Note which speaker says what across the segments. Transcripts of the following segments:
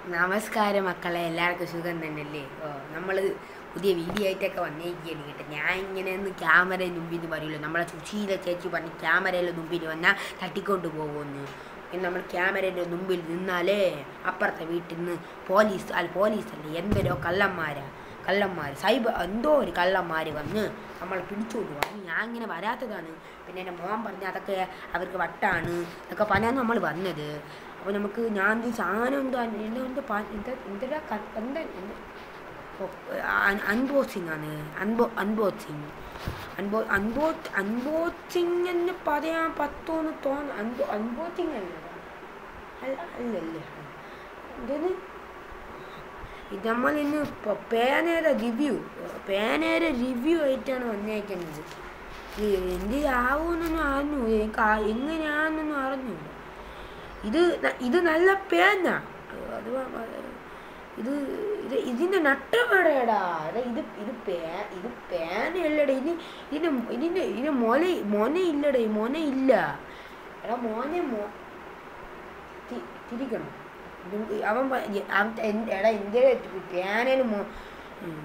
Speaker 1: നമസ്കാരം മക്കളെ എല്ലാവർക്കും സുഖം തന്നെയല്ലേ ഓ നമ്മൾ പുതിയ വീഡിയോ ആയിട്ടൊക്കെ വന്നേക്കുകയാണ് കേട്ടോ ഞാൻ ഇങ്ങനെ ഒന്ന് ക്യാമറ മുമ്പിൽ നിന്ന് പറയൂല്ലോ നമ്മളെ സുശീല ചേച്ചി പറഞ്ഞ് ക്യാമറയുടെ മുമ്പിൽ വന്നാൽ തട്ടിക്കൊണ്ട് പോകുമെന്ന് പിന്നെ നമ്മൾ ക്യാമറയുടെ മുമ്പിൽ നിന്നാലേ അപ്പുറത്തെ വീട്ടിൽ നിന്ന് പോലീസ് അല്ല പോലീസ് അല്ല എന്തരോ കള്ളന്മാരാ കള്ളന്മാർ സൈബർ എന്തോ ഒരു കള്ളന്മാർ വന്ന് നമ്മൾ പിടിച്ചുകൊണ്ട് പോകും ഞാൻ ഇങ്ങനെ വരാത്തതാണ് പിന്നെ എൻ്റെ മോൻ പറഞ്ഞ അതൊക്കെ അവർക്ക് വട്ടാണ് എന്നൊക്കെ പറഞ്ഞാണ് നമ്മൾ വന്നത് അപ്പോൾ നമുക്ക് ഞാൻ ഇത് സാധനം എന്താ എന്താ എന്താ പ- എന്താ എന്താ ക- എന്താ എന്താ അൺബോക്സിങ് ആണ് അൺബോ അൺബോക്സിങ് അൺബോ അൺബോ അൺബോക്സിങ് എന്ന് പറയാൻ പറ്റുമെന്ന് തോന്നുന്നു അൺബോ അൺബോക്സിങ് അല്ല അല്ല അല്ലല്ലേ ഇതൊന്ന് ഇത് നമ്മൾ ഇന്ന് പ- പേനയുടെ റിവ്യൂ പേനയുടെ റിവ്യൂ ആയിട്ടാണ് വന്നേക്കുന്നത് ഇത് എന്ത് ആവുമെന്നൊന്നും അറിഞ്ഞു എനിക്ക് ആ- എങ്ങനെയാണെന്നൊന്നും അറിഞ്ഞില്ല ഇത് ന- ഇത് നല്ല പേന അത് വ- വ- ഇത് ഇത് ഇതിൻ്റെ നട്ടമടയടാ എടാ ഇത് ഇത് പേ ഇത് പേനയല്ലടാ ഇത് ഇതിന് ഇതിൻ്റെ ഇതിന് മൊന മൊന ഇല്ലടേ മൊന ഇല്ല എടാ മോനെ മോ തി- തിരിക്കണം ഇത് അവൻ പ- എ- അവൻ എൻ- എടാ എൻ്റെ പേനയിൽ മോ ഉം.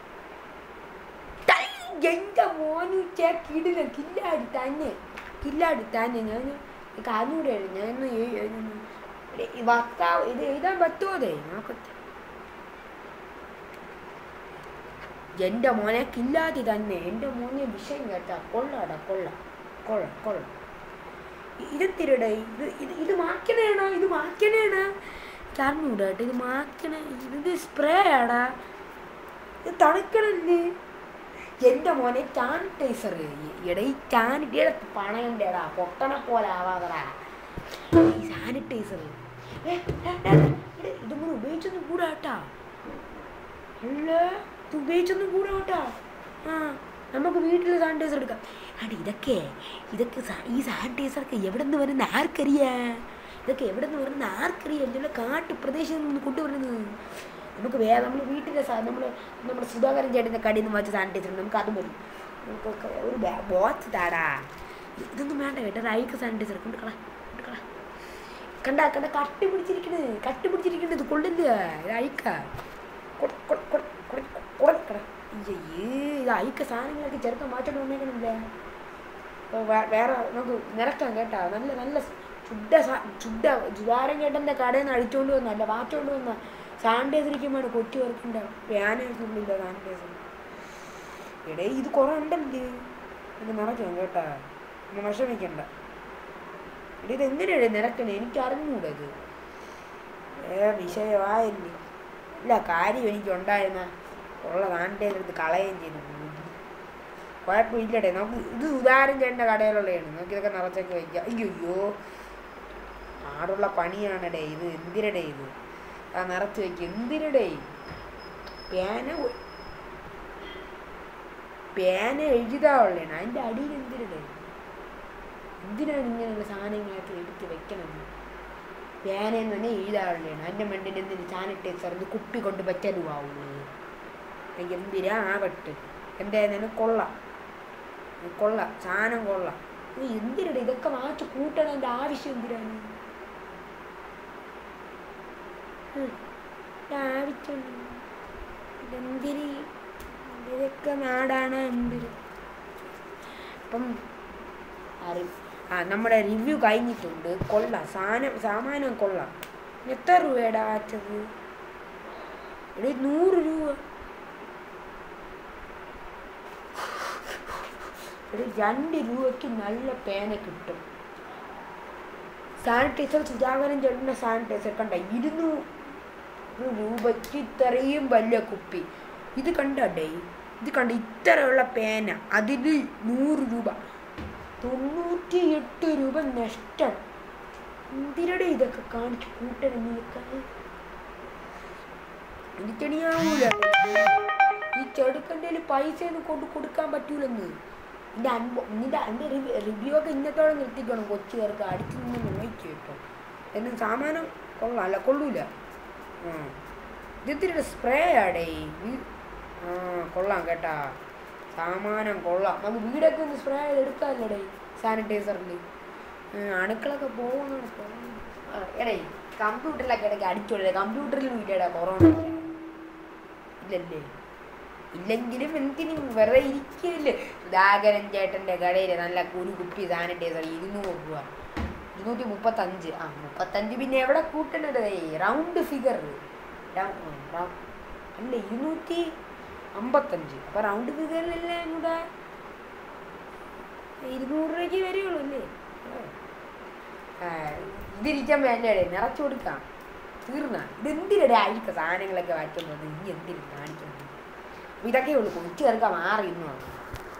Speaker 1: തൈ, എൻ്റെ മോന് ചേ കിടില കില്ലാടി തന്നെ കില്ലാടി തന്നെ ഞാൻ കാഞ്ഞൂടെ ഞാൻ ഭർത്താവ് ഇത് എഴുതാൻ പറ്റുമോതേ നോക്കട്ടെ എൻ്റെ മോനെ കില്ലാതി തന്നെ എൻ്റെ മോനെ വിഷയം കേട്ടാ കൊള്ളാടാ കൊള്ള കൊള്ള കൊള്ള ഇതെത്തിരടേ ഇത് ഇത് ഇത് മാക്കണേണോ ഇത് മാക്കണേണ് അറിഞ്ഞൂടാ കേട്ടോ ഇത് മാക്കണ ഇത് സ്പ്രേ ആടാ ഇത് തണുക്കണല്ലേ എൻ്റെ മോനെ സാനിറ്റൈസർ എടാ ഈ സാനിറ്റൈസർ പണയണ്ടേടാ പൊട്ടണ പോലെ ആവാതടാ ഈ സാനിറ്റൈസർ ഇതൊന്നും ഉപയോഗിച്ചൊന്നും കൂടാ കേട്ടാ അല്ല ഇത് ഉപയോഗിച്ചൊന്നും കൂടാ കേട്ടാ ആ നമുക്ക് വീട്ടിൽ സാനിറ്റൈസർ എടുക്കാം ആണ്ട് ഇതൊക്കെ ഇതൊക്കെ സാ- ഈ സാനിറ്റൈസറൊക്കെ എവിടെ നിന്ന് വരുന്ന ആർക്കറിയാ ഇതൊക്കെ എവിടെ നിന്ന് വരുന്ന ആർക്കറിയാം എന്നുള്ള കാട്ടു പ്രദേശത്ത് നിന്ന് കൊണ്ടുവരുന്നത് നമുക്ക് വേറെ നമ്മൾ വീട്ടിലെ സാ നമ്മൾ നമ്മുടെ സുധാകരൻ ചേട്ടൻ്റെ കടയിൽ നിന്ന് വാങ്ങിച്ച സാനിറ്റൈസർ നമുക്ക് അത് മതി നമുക്കൊക്കെ ഒരു ബോച്ച് താടാ ഇതൊന്നും വേണ്ട കേട്ടോ റൈക്ക് സാനിറ്റൈസർ കൊണ്ടുക്കളാ കൊണ്ടുക്കളാ കണ്ട കണ്ട കട്ടി പിടിച്ചിരിക്കണത് കട്ടി പിടിച്ചിരിക്കണത് ഇത് കൊള്ളില്ല ഇത് അയക്ക ഇത് അയക്ക സാധനങ്ങളൊക്കെ ചെറുക്കം മാറ്റം വന്നേക്കണില്ല ഇപ്പൊ വേ- വേറെ നമുക്ക് നിരക്കാം കേട്ടാ നല്ല നല്ല ചുഡ സാ- ചുഡ ജുദാരൻ ചേട്ടൻ്റെ കടയിൽ നിന്ന് അടിച്ചുകൊണ്ട് വന്ന അല്ല മാറ്റുകൊണ്ട് വന്ന സാനിറ്റൈസറിക്കുമാണ് കൊട്ടി വർക്കിൻ്റെ പ്യാനുള്ളില്ല സാനിറ്റൈസർ എടേ ഇത് കുറേ ഉണ്ടല്ലേ ഇത് നിറയ്ക്കാം കേട്ടാ ഒന്ന് വിഷമിക്കണ്ട എടേ ഇത് എങ്ങനെയാണ് നിരക്കണേ എനിക്ക് അറിഞ്ഞൂടെ ഇത് ഏ വിഷയമായില്ലേ ഇല്ല കാര്യം എനിക്ക് ഉണ്ടായിരുന്ന ഉള്ള സാനിറ്റൈസർ എടുത്ത് കളയുകയും ചെയ്തു കുഴപ്പമില്ലടേ നമുക്ക് ഇത് ഉദാഹരണം ചെയ്യേണ്ട കടയിലുള്ളതാണ് നമുക്ക് ഇതൊക്കെ നിറച്ചൊക്കെ വയ്ക്കാം അയ്യോ അയ്യോ ആടുള്ള പണിയാണടേ ഇത് എന്തിനടേ ഇത് ആ നിറച്ച് വയ്ക്കുക എന്തിനടേ പേന ഒ- പേന എഴുതാവുള്ളതാണ് അതിൻ്റെ അടിയിൽ എന്തിനടേ എന്തിനാണ് ഇങ്ങനെയുള്ള സാധനങ്ങളൊക്കെ എടുത്ത് വെക്കണത് പേനയെന്ന് തന്നെ എഴുതാവുള്ളതാണ് അതിൻ്റെ മണ്ടിൽ എന്തിന് സാനിറ്റൈസർ ഇത് കുപ്പി കൊണ്ട് പറ്റലും ആവുള്ളൂ എന്തിനാ ആവട്ടെ എന്തായാലും കൊള്ളാം കൊള്ളാം സാധനം കൊള്ളാം ഇത് എന്തിനടേ ഇതൊക്കെ മാറ്റി കൂട്ടണതിൻ്റെ ആവശ്യം എന്തിനാണ് ഉം. ആവശ്യം ഇതെന്തിരി ഇതൊക്കെ നാടാണ് എന്തിരി അപ്പം അറി ആ നമ്മുടെ റിവ്യൂ കഴിഞ്ഞിട്ടുണ്ട് കൊള്ളാം സാധനം സാമാനം കൊള്ളാം എത്ര രൂപയുടെ വാച്ചത് എടീ നൂറ് രൂപ എടീ രണ്ട് രൂപയ്ക്ക് നല്ല പേന കിട്ടും സാനിറ്റൈസർ സുധാകരൻ ചേട്ടൻ്റെ സാനിറ്റൈസർ കണ്ട ഇരുന്നൂറ് രൂപയ്ക്ക് ഇത്രയും വലിയ കുപ്പി ഇത് കണ്ടേ ഇത് കണ്ട ഇത്രയുള്ള പേന അതിൽ നൂറ് രൂപ തൊണ്ണൂറ്റി എട്ട് രൂപ നഷ്ടം എന്തിനടെ ഇതൊക്കെ കാണിച്ച് കൂട്ടണം നീക്ക എനിക്കണിയാവൂല ഈ ചെടുക്കൻ്റെ പൈസ ഒന്നും കൊണ്ട് കൊടുക്കാൻ പറ്റൂലെന്ന് നിന്റെ അൻപോ നിന്റെ എൻ്റെ റിവ്യൂ ഒക്കെ ഇന്നത്തോടെ നിർത്തിക്കണം കൊച്ചു പേർക്ക് അടിച്ചു നിന്ന് നോക്കി കേട്ടോ എന്നും സാമാനം കൊള്ളാം അല്ല കൊള്ളൂല ആ ഇതിത്തിരി സ്പ്രേ ആടേ വീ- ആ കൊള്ളാം കേട്ടാ സാമാനം കൊള്ളാം നമുക്ക് വീടൊക്കെ ഒന്ന് സ്പ്രേ ചെയ്ത് എടുക്കാമല്ലോടേ സാനിറ്റൈസറിൽ അണുക്കളൊക്കെ പോകണം എടേ കമ്പ്യൂട്ടറിലൊക്കെ ഇടയ്ക്ക് അടിച്ചോളില്ല കമ്പ്യൂട്ടറിലും ഇല്ലടാ കൊറോണ ഇല്ലല്ലേ ഇല്ലെങ്കിലും എന്തിനും വെറുതെ ഇരിക്കില്ലേ സുധാകരൻ ചേട്ടൻ്റെ കടയിൽ നല്ല ഒരു കുപ്പി സാനിറ്റൈസർ ഇരുന്നൂറ് രൂപ ഇരുന്നൂറ്റി മുപ്പത്തഞ്ച് ആ മുപ്പത്തഞ്ച് പിന്നെ എവിടെ കൂട്ടണത് റൗണ്ട് ഫിഗർ അല്ല ഇരുന്നൂറ്റി അമ്പത്തഞ്ച് അപ്പൊ റൗണ്ട് ഫിഗറിലല്ലേ കൂടെ ഇരുന്നൂറ് രൂപയ്ക്ക് വരികയുള്ളൂ അല്ലേ ആ, ഇതിരിക്കാൻ വേണ്ടേ നിറച്ചു കൊടുക്കാം തീർന്ന ഇതെന്തിനടെ അഴുക്ക സാധനങ്ങളൊക്കെ വായിക്കുന്നത് ഇനി എന്തിനു കാണിക്കുന്നത് അപ്പൊ ഇതൊക്കെ ഉള്ളൂ കൊച്ചു ചേർക്കാൻ മാറി ഇന്നു